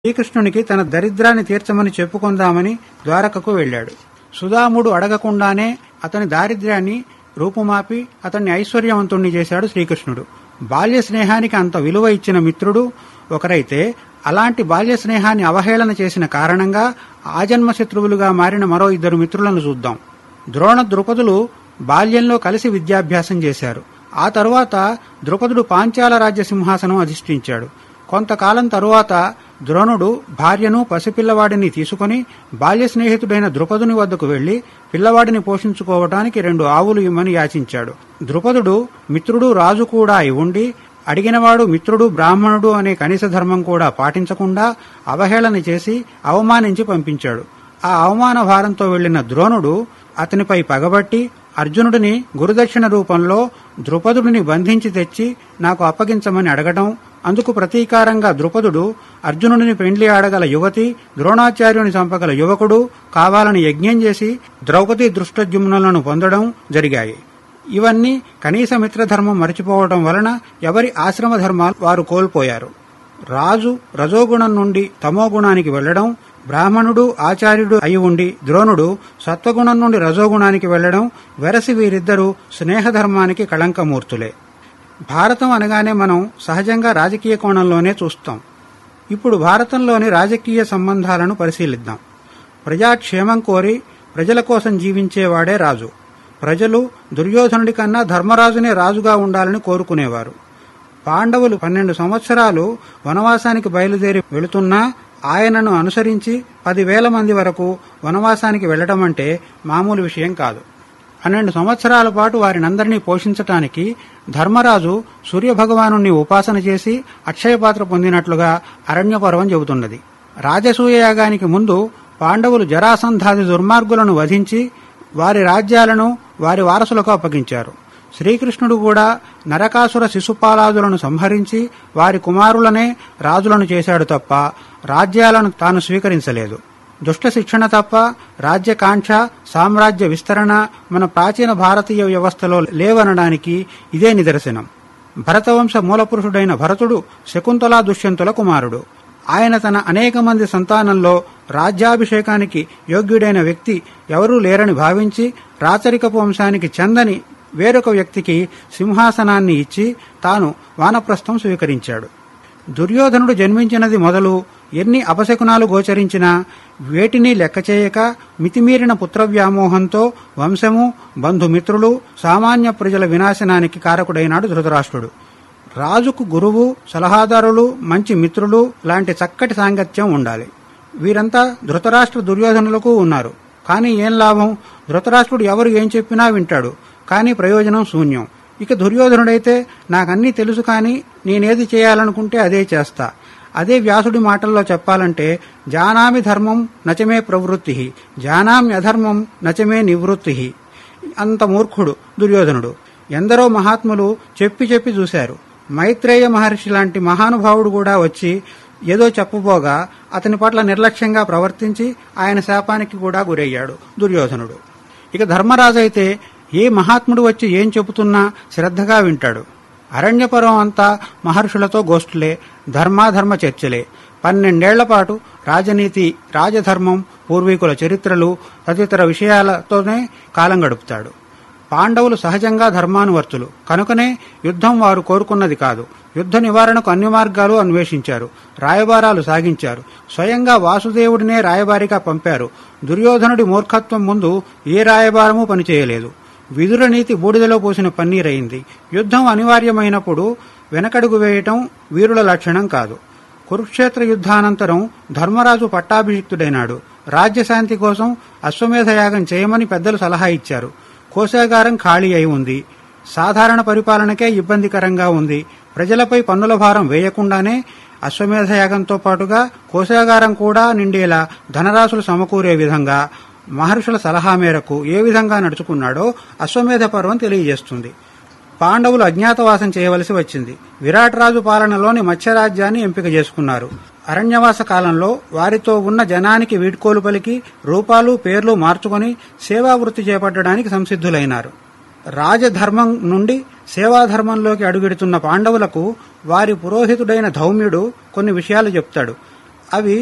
శ్రీకృష్ణునికి తన దరిద్రాన్ని తీర్చమని చెప్పుకుందామని ద్వారకకు వెళ్ళాడు సుధాముడు అడగకుండానే అతని దారిద్ర్యాన్ని రూపుమాపి అతన్ని ఐశ్వర్యవంతుణ్ణి చేశాడు శ్రీకృష్ణుడు బాల్య స్నేహానికి అంత విలువ ఇచ్చిన మిత్రుడు ఒకరైతే అలాంటి బాల్య స్నేహాన్ని అవహేళన చేసిన కారణంగా ఆజన్మ శత్రువులుగా మారిన మరో ఇద్దరు మిత్రులను చూద్దాం ద్రోణ ద్రుపదులు బాల్యంలో కలిసి విద్యాభ్యాసం చేశారు ఆ తరువాత ద్రుపదుడు పాంచాల రాజ్య సింహాసనం అధిష్ఠించాడు కొంతకాలం తరువాత ద్రోణుడు భార్యను పసిపిల్లవాడిని తీసుకుని బాల్య స్నేహితుడైన ద్రుపదుని వద్దకు వెళ్లి పిల్లవాడిని పోషించుకోవటానికి రెండు ఆవులు ఇమ్మని యాచించాడు ద్రుపదుడు మిత్రుడు రాజు కూడా అయి ఉండి అడిగినవాడు మిత్రుడు బ్రాహ్మణుడు అనే కనీస ధర్మం కూడా పాటించకుండా అవహేళన చేసి అవమానించి పంపించాడు ఆ అవమాన భారంతో వెళ్లిన ద్రోణుడు అతనిపై పగబట్టి అర్జునుడిని గురుదక్షిణ రూపంలో ద్రుపదుడిని బంధించి తెచ్చి నాకు అప్పగించమని అడగటం అందుకు ప్రతీకారంగా ద్రుపదుడు అర్జునుడిని పెండ్లి ఆడగల యువతి ద్రోణాచార్యుని చంపగల యువకుడు కావాలని యజ్ఞం చేసి ద్రౌపది దృష్టజుమ్నులను పొందడం జరిగాయి ఇవన్నీ కనీస మిత్రధర్మం మరిచిపోవడం వలన ఎవరి ఆశ్రమ ధర్మాలు వారు కోల్పోయారు రాజు రజోగుణం నుండి తమోగుణానికి వెళ్లడం బ్రాహ్మణుడు ఆచార్యుడు అయి ఉండి ద్రోణుడు సత్వగుణం నుండి రజోగుణానికి వెళ్లడం వెరసి వీరిద్దరూ స్నేహధర్మానికి కళంకమూర్తులే భారతం అనగానే మనం సహజంగా రాజకీయ కోణంలోనే చూస్తాం ఇప్పుడు భారతంలోని రాజకీయ సంబంధాలను పరిశీలిద్దాం ప్రజాక్షేమం కోరి ప్రజల కోసం జీవించేవాడే రాజు ప్రజలు దుర్యోధనుడి కన్నా ధర్మరాజునే రాజుగా ఉండాలని కోరుకునేవారు పాండవులు పన్నెండు సంవత్సరాలు వనవాసానికి బయలుదేరి వెళుతున్నా ఆయనను అనుసరించి పదివేల మంది వరకు వనవాసానికి వెళ్లడం అంటే మామూలు విషయం కాదు పన్నెండు సంవత్సరాల పాటు వారినందరినీ పోషించటానికి ధర్మరాజు సూర్యభగవాను ఉపాసన చేసి అక్షయపాత్ర పొందినట్లుగా అరణ్యపర్వం చెబుతున్నది రాజసూయ యాగానికి ముందు పాండవులు జరాసంధాది దుర్మార్గులను వధించి వారి రాజ్యాలను వారి వారసులకు అప్పగించారు శ్రీకృష్ణుడు కూడా నరకాసుర శిశుపాలాదులను సంహరించి వారి కుమారులనే రాజులను చేశాడు తప్ప రాజ్యాలను తాను స్వీకరించలేదు దుష్ట శిక్షణ తప్ప రాజ్యకాంక్ష సామ్రాజ్య విస్తరణ మన ప్రాచీన భారతీయ వ్యవస్థలో లేవనడానికి ఇదే నిదర్శనం భరతవంశ మూలపురుషుడైన భరతుడు శకుంతలా దుష్యంతుల కుమారుడు ఆయన తన అనేక మంది సంతానంలో రాజ్యాభిషేకానికి యోగ్యుడైన వ్యక్తి ఎవరూ లేరని భావించి రాచరికపు వంశానికి చెందని వేరొక వ్యక్తికి సింహాసనాన్ని ఇచ్చి తాను వానప్రస్థం స్వీకరించాడు దుర్యోధనుడు జన్మించినది మొదలు ఎన్ని అపశకునాలు గోచరించినా వేటిని లెక్క చేయక మితిమీరిన పుత్రవ్యామోహంతో వంశము బంధుమిత్రులు సామాన్య ప్రజల వినాశనానికి కారకుడైనాడు ధృతరాష్ట్రుడు రాజుకు గురువు సలహాదారులు మంచి మిత్రులు లాంటి చక్కటి సాంగత్యం ఉండాలి వీరంతా ధృతరాష్ట్ర దుర్యోధనులకు ఉన్నారు కానీ ఏం లాభం ధృతరాష్ట్రుడు ఎవరు ఏం చెప్పినా వింటాడు కానీ ప్రయోజనం శూన్యం ఇక దుర్యోధనుడైతే నాకన్నీ తెలుసు కానీ నేనేది చేయాలనుకుంటే అదే చేస్తా అదే వ్యాసుడి మాటల్లో చెప్పాలంటే జానామి ధర్మం నచమే ప్రవృత్తి జానామి అధర్మం నచమే నివృత్తి అంత మూర్ఖుడు దుర్యోధనుడు ఎందరో మహాత్ములు చెప్పి చెప్పి చూశారు మైత్రేయ మహర్షి లాంటి మహానుభావుడు కూడా వచ్చి ఏదో చెప్పబోగా అతని పట్ల నిర్లక్ష్యంగా ప్రవర్తించి ఆయన శాపానికి కూడా గురయ్యాడు దుర్యోధనుడు ఇక ధర్మరాజు అయితే ఏ మహాత్ముడు వచ్చి ఏం చెబుతున్నా శ్రద్ధగా వింటాడు అరణ్యపర్వం అంతా మహర్షులతో గోష్ఠులే ధర్మాధర్మ చర్చలే పన్నెండేళ్ల పాటు రాజనీతి రాజధర్మం పూర్వీకుల చరిత్రలు తదితర విషయాలతోనే కాలం గడుపుతాడు పాండవులు సహజంగా ధర్మానువర్తులు కనుకనే యుద్ధం వారు కోరుకున్నది కాదు యుద్ధ నివారణకు అన్ని మార్గాలు అన్వేషించారు రాయబారాలు సాగించారు స్వయంగా వాసుదేవుడినే రాయబారిగా పంపారు దుర్యోధనుడి మూర్ఖత్వం ముందు ఏ రాయబారమూ పనిచేయలేదు విదుర నీతి బూడిదలో పోసిన పన్నీరైంది యుద్ధం అనివార్యమైనప్పుడు వెనకడుగు వేయటం వీరుల లక్షణం కాదు కురుక్షేత్ర యుద్ధానంతరం ధర్మరాజు పట్టాభిషిక్తుడైనాడు రాజ్యశాంతి కోసం అశ్వమేధ యాగం చేయమని పెద్దలు సలహా ఇచ్చారు కోశాగారం ఖాళీ అయి ఉంది సాధారణ పరిపాలనకే ఇబ్బందికరంగా ఉంది ప్రజలపై పన్నుల భారం వేయకుండానే అశ్వమేధ యాగంతో పాటుగా కోశాగారం కూడా నిండేలా ధనరాశులు సమకూరే విధంగా మహర్షుల సలహా మేరకు ఏ విధంగా నడుచుకున్నాడో అశ్వమేధ పర్వం తెలియజేస్తుంది పాండవులు అజ్ఞాతవాసం చేయవలసి వచ్చింది విరాట్ రాజు పాలనలోని మత్స్యరాజ్యాన్ని ఎంపిక చేసుకున్నారు అరణ్యవాస కాలంలో వారితో ఉన్న జనానికి వీడ్కోలు పలికి రూపాలు పేర్లు మార్చుకొని సేవావృత్తి చేపట్టడానికి సంసిద్ధులైనారు రాజధర్మం నుండి సేవాధర్మంలోకి అడుగెడుతున్న పాండవులకు వారి పురోహితుడైన ధౌమ్యుడు కొన్ని విషయాలు చెప్తాడు అవి